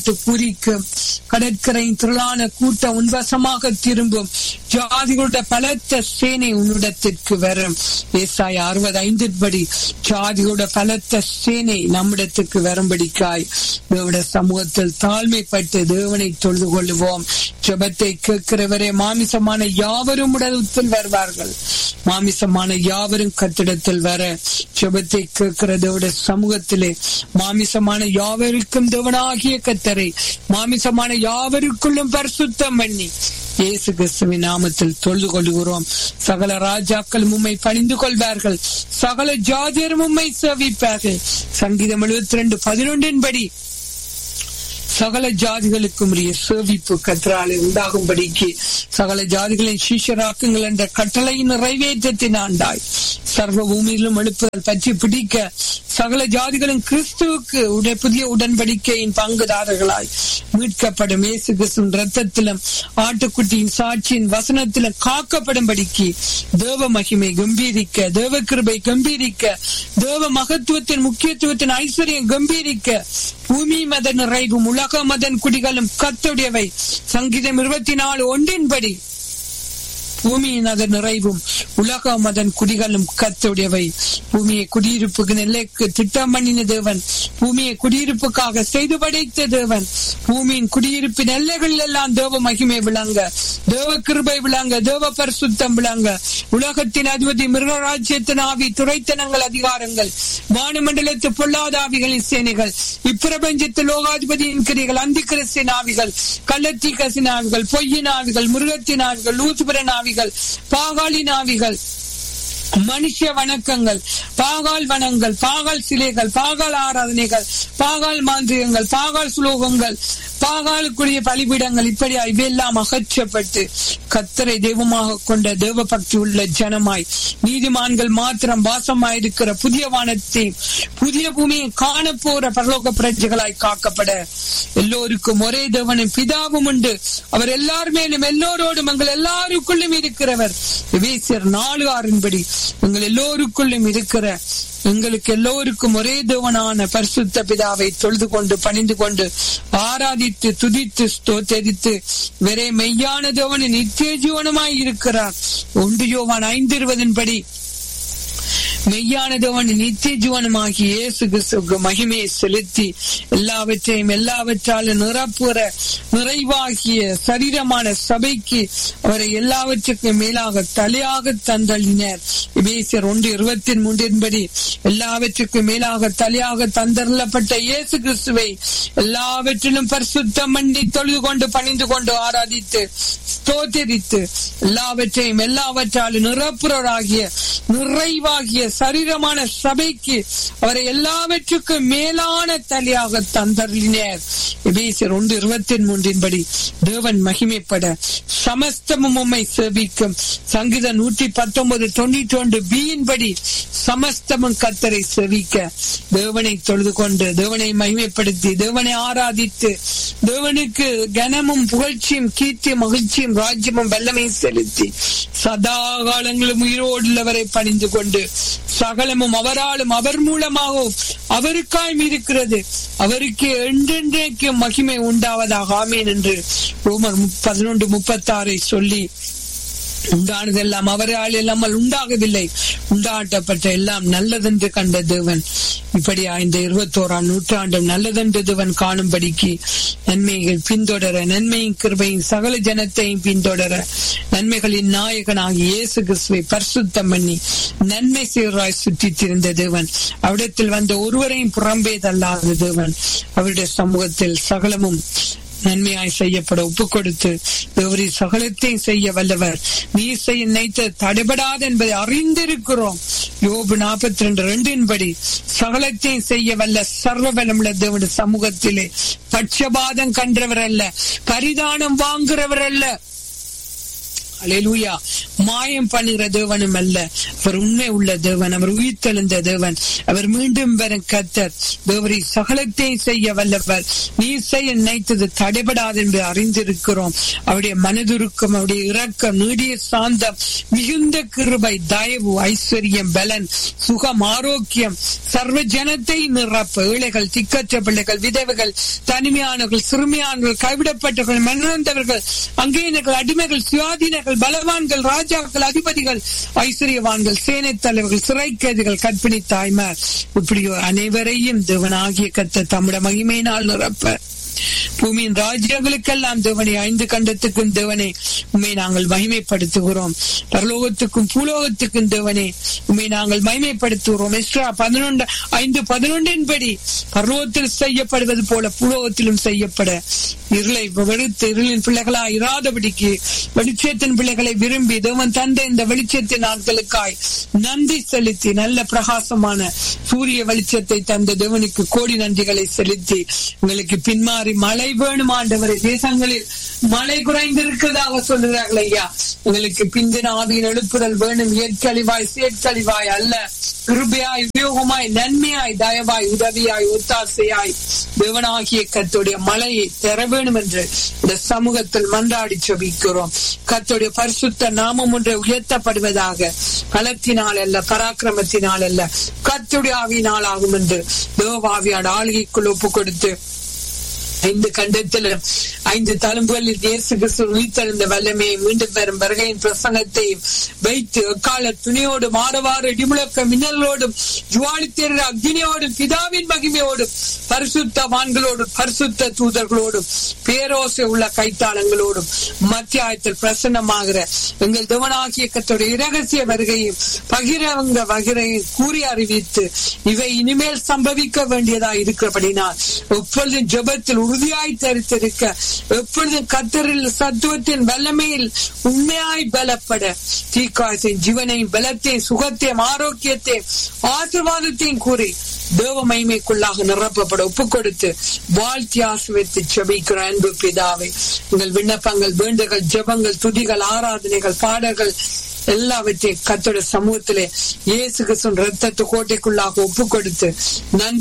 விட்டு பூரிக்கும் கடற்கரையின் திரளான கூட்டம் உன்வசமாக திரும்பும் ஜாதிகளுடைய பலத்த சேனை உன்னிடத்திற்கு வரும் ஏசாய் அறுபது ஐந்தின்படி ஜாதிகளுடைய பலத்த சேனை நம்மிடத்துக்கு வரும்படிக்காய் தேவடைய சமூகத்தில் தாழ்மைப்பட்டு தேவனை தொழுது கொள்ளுவோம் ஜபத்தை கேட்கிறவரே மாமிசமான யாவரும் உடலத்தில் வருவார்கள் மாமிசமான யாவரும் கட்டிடத்தில் வர ஜபத்தை கேட்கிற தேவடைய சமூகத்திலே மாமிசமான யாவருக்கும் தேவனாகிய கத்தரை மாமிசமான யாவருக்குள்ளும் பரிசுத்தம் பண்ணி இயேசு கிறிஸ்துவின் நாமத்தில் தொழுது கொள்கிறோம் சகல ராஜாக்கள் உம்மை பணிந்து கொள்வார்கள் சகல ஜாதியரும் உம்மை சேவிப்பார்கள் சங்கீதம் எழுபத்தி ரெண்டு பதினொன்றின் படி சகல ஜாதிகளுக்கும் உரிய சேவிப்பு கற்றாலே உண்டாகும்படிக்கு சகல ஜாதிகளின் சீஷராக்குங்கள் என்ற கட்டளையின் நிறைவேற்றத்தின் ஆண்டாய் சர்வ பூமியிலும் எழுப்புதல் பற்றி பிடிக்க சகல ஜாதிகளும் கிறிஸ்துவுக்கு உடைய புதிய உடன்படிக்கையின் பங்குதாரர்களாய் மீட்கப்படும் இயேசு கிறிஸ்துவின் ரத்தத்திலும் ஆட்டுக்குட்டியின் சாட்சியின் வசனத்திலும் காக்கப்படும்படிக்கு தேவ மகிமை கம்பீரிக்க தேவ கிருபை கம்பீரிக்க தேவ மகத்துவத்தின் முக்கியத்துவத்தின் ஐஸ்வர்யம் கம்பீரிக்க பூமி மத நிறைவும் உலக மதன் குடிகளும் கத்துடையவை சங்கீதம் இருபத்தி நாலு ஒன்றின்படி பூமியின் அதன் நிறைவும் உலக மதன் குடிகளும் கத்துடையவை பூமியை குடியிருப்புக்கு நெல்லைக்கு திட்டம் பண்ணின தேவன் பூமியை குடியிருப்புக்காக செய்து படைத்த தேவன் பூமியின் குடியிருப்பின் எல்லைகள் எல்லாம் தேவ மகிமை விளங்க தேவ கிருபை விளங்க தேவ பரிசுத்தம் விளங்க உலகத்தின் அதிபதி மிருகராஜ்யத்தின் ஆவி துறைத்தனங்கள் அதிகாரங்கள் வானமண்டலத்து பொல்லாத ஆவிகளின் சேனைகள் இப்பிரபஞ்சத்து லோகாதிபதியின் கிரிகள் அந்தி கிறிஸ்தின் ஆவிகள் கள்ளத்தி கசின் ஆவிகள் பொய்யின் ஆவிகள் மிருகத்தின் ஆவிகள் லூசுபரன் ஆவிகள் பாகாலின் ஆவிகள் மனுஷ வணக்கங்கள் பாகால் வனங்கள் பாகால் சிலைகள் பாகால் ஆராதனைகள் பாகால் மாந்திரியங்கள் பாகால் சுலோகங்கள் பாகாலுக்குரிய பலிபீடங்கள் இப்படி இவையெல்லாம் அகற்றப்பட்டு கத்தரை தெய்வமாக கொண்ட தேவ பக்தி உள்ள ஜனமாய் நீதிமான்கள் மாத்திரம் வாசமாயிருக்கிற புதிய வானத்தை புதிய பூமியை காணப்போற பரலோக பிரஜைகளாய் காக்கப்பட எல்லோருக்கும் ஒரே தேவனும் பிதாவும் உண்டு அவர் எல்லார் மேலும் எல்லோரோடும் எங்கள் எல்லாருக்குள்ளும் இருக்கிறவர் எபேசியர் நாலு ஆறின்படி எங்கள் எல்லோருக்குள்ளும் இருக்கிற எங்களுக்கு எல்லோருக்கும் ஒரே தேவனான பரிசுத்த பிதாவை தொழுது கொண்டு பணிந்து கொண்டு ஆராதித்து துதித்து ஸ்தோத்தரித்து வேறே மெய்யான தேவன் நித்திய ஜீவனமாய் இருக்கிறார் ஒன்று யோவான் ஐந்து இருபதின்படி மெய்யான தேவன் நித்திய ஜீவனமாகி இயேசு கிறிஸ்துவுக்கு மகிமையை செலுத்தி எல்லாவற்றையும் எல்லாவற்றாலும் நிரப்புற நிறைவாகிய சரீரமான சபைக்கு அவரை எல்லாவற்றுக்கும் மேலாக தலையாக தந்தள்ளினர் இபேசியர் ஒன்று இருபத்தி மூன்றின்படி எல்லாவற்றுக்கும் மேலாக தலையாக தந்தள்ளப்பட்ட இயேசு கிறிஸ்துவை எல்லாவற்றிலும் பரிசுத்தம் பண்ணி தொழுது கொண்டு பணிந்து கொண்டு ஆராதித்து ஸ்தோத்தரித்து எல்லாவற்றையும் எல்லாவற்றாலும் நிரப்புறராகிய நிறைவாகிய சரீரமான சபைக்கு அவரை எல்லாவற்றுக்கும் மேலான தலையாக தந்தருளினர் எபேசியர் ஒன்று இருபத்தி மூன்றின்படி தேவன் மகிமைப்பட சமஸ்தமும் உம்மை சேவிக்கும் சங்கீத நூற்றி பத்தொன்பது தொண்ணூற்றி ஒன்று பியின்படி சமஸ்தமும் கத்தரை செவிக்க தேவனை தொழுது கொண்டு தேவனை மகிமைப்படுத்தி தேவனை ஆராதித்து தேவனுக்கு கனமும் புகழ்ச்சியும் கீர்த்தி மகிழ்ச்சியும் ராஜ்யமும் வல்லமையும் செலுத்தி சதா காலங்களும் உயிரோடுள்ளவரை பணிந்து கொண்டு சகலமும் அவராலும் அவர் மூலமாகவும் அவருக்காயும் இருக்கிறது அவருக்கு என்றென்றைக்கு மகிமை உண்டாவதாக ஆமேன் என்று ரோமர் பதினொன்று முப்பத்தாறை சொல்லி உண்டானதெல்லாம் அவரால் இல்லாமல் உண்டாகவில்லை உண்டாட்டப்பட்ட எல்லாம் நல்லதென்று கண்ட தேவன் இப்படி இந்த இருபத்தோராம் நூற்றாண்டும் நல்லதென்று தேவன் காணும்படிக்கு நன்மைகள் பின்தொடர நன்மையின் கிருபையின் சகல ஜனத்தையும் பின்தொடர நன்மைகளின் நாயகனாகி இயேசு கிறிஸ்துவை பரிசுத்தம் பண்ணி நன்மை சீராய் சுற்றித் திரிந்த தேவன் அவிடத்தில் வந்த ஒருவரையும் புறம்பே தள்ளாத தேவன் அவருடைய சமூகத்தில் சகலமும் நன்மையாய் செய்யப்பட ஒப்பு கொடுத்து தேவரி சகலத்தையும் செய்ய வல்லவர் நீ செய்ய நினைத்த தடைபடாது என்பதை அறிந்திருக்கிறோம் யோபு நாற்பத்தி ரெண்டு ரெண்டின் படி சகலத்தையும் செய்ய வல்ல சர்வ பலமுள்ள தேவனுடைய சமூகத்திலே பட்சபாதம் கன்றவர் அல்ல பரிதானம் வாங்குறவர் அல்ல அலையலூயா மாயம் பண்ணுகிற தேவனும் அல்ல அவர் உண்மை உள்ள தேவன் அவர் உயிர்த்தெழுந்த தேவன் அவர் மீண்டும் வரும் கத்தர் தேவரை சகலத்தையும் செய்ய வல்லவர் நீ செய்ய நினைத்தது தடைபடாது என்று அறிந்திருக்கிறோம் அவருடைய மனதுருக்கம் அவருடைய இரக்கம் நீடிய சாந்தம் மிகுந்த கிருபை தயவு ஐஸ்வர்யம் பலன் சுகம் ஆரோக்கியம் சர்வ ஜனத்தை நிரப்ப ஏழைகள் திக்கற்ற பிள்ளைகள் விதவைகள் தனிமையானவர்கள் சிறுமியானவர்கள் கைவிடப்பட்டவர்கள் மனந்தவர்கள் அங்கேயினர்கள் அடிமைகள் சுயாதீனர்கள் பலவான்கள் ராஜாக்கள் அதிபதிகள் ஐஸ்வர்யவான்கள் சேனை தலைவர்கள் சிறைக்கைதிகள் கற்பிணி தாய்மார் இப்படி அனைவரையும் தேவனாகிய கத்த தம்முடைய மகிமையினால் நிரப்ப பூமியின் ராஜ்யங்களுக்கெல்லாம் தேவனை ஐந்து கண்டத்துக்கும் தேவனே உண்மை நாங்கள் மகிமைப்படுத்துகிறோம் பரலோகத்துக்கும் பூலோகத்துக்கும் தேவனே உண்மை நாங்கள் மகிமைப்படுத்துகிறோம் எஸ்ரா பதினொன்று ஐந்து பதினொன்றின் படி பரலோகத்தில் செய்யப்படுவது போல பூலோகத்திலும் செய்யப்பட இருளை வெறுத்து இருளின் பிள்ளைகளா இராதபடிக்கு வெளிச்சத்தின் பிள்ளைகளை விரும்பி தேவன் தந்த இந்த வெளிச்சத்தின் நாட்களுக்காய் நன்றி செலுத்தி நல்ல பிரகாசமான சூரிய வெளிச்சத்தை தந்த தேவனுக்கு கோடி நன்றிகளை செலுத்தி உங்களுக்கு பின்மாறி மழை வேணும் ஆண்டவரை தேசங்களில் மழை குறைந்திருக்கிறதாக சொல்லுகிறார்கள் ஐயா உங்களுக்கு பிந்தின ஆவியின் எழுப்புதல் வேணும் இயற்கழிவாய் செயற்கழிவாய் அல்ல கிருபையாய் உபயோகமாய் நன்மையாய் தயவாய் உதவியாய் ஒத்தாசையாய் தேவனாகிய கத்துடைய மலையை தர வேணும் என்று இந்த சமூகத்தில் மன்றாடி செபிக்கிறோம் கத்துடைய பரிசுத்த நாமம் ஒன்று உயர்த்தப்படுவதாக பலத்தினால் அல்ல பராக்கிரமத்தினால் அல்ல கத்துடைய ஆவியினால் ஆகும் என்று தேவாவியாடு ஆளுகைக்குள் ஒப்பு கொடுத்து ஐந்து கண்டத்தில் ஐந்து தழும்புகளில் இயேசு கிறிஸ்து உயிர்த்தெழுந்த வல்லமையை மீண்டும் வரும் வருகையின் பிரசங்கத்தையும் வைத்து எக்கால துணியோடு மாறவாறு இடிமுழக்க மின்னலோடும் ஜுவாலித்தேற அக்னியோடும் பிதாவின் மகிமையோடும் பரிசுத்த வான்களோடும் பரிசுத்த தூதர்களோடும் பேரோசை உள்ள கைத்தாளங்களோடும் மத்தியாயத்தில் பிரசன்னமாகிற எங்கள் தேவனாகிய கத்தோட இரகசிய வருகையும் பகிரவங்க வகிரையும் கூறி அறிவித்து இவை இனிமேல் சம்பவிக்க வேண்டியதா இருக்கிறபடினால் எப்பொழுதும் ஜெபத்தில் உறுதியாய் தரித்திருக்க எப்பொழுதும் கத்தரில் சத்துவத்தின் வல்லமையில் உண்மையாய் பலப்பட தீக்காசின் ஜீவனையும் பலத்தையும் சுகத்தையும் ஆரோக்கியத்தையும் ஆசிர்வாதத்தையும் கூறி தேவ மகிமைக்குள்ளாக நிரப்பப்பட ஒப்பு கொடுத்து வாழ்த்தி ஆசிர்வித்து செபிக்கிற அன்பு பிதாவை உங்கள் விண்ணப்பங்கள் வேண்டுகள் ஜெபங்கள் துதிகள் ஆராதனைகள் பாடல்கள் எல்லாவற்றையும் கத்தோட சமூகத்திலே இயேசு கிறிஸ்துவின் ரத்தத்து கோட்டைக்குள்ளாக ஒப்பு கொடுத்து நன்றி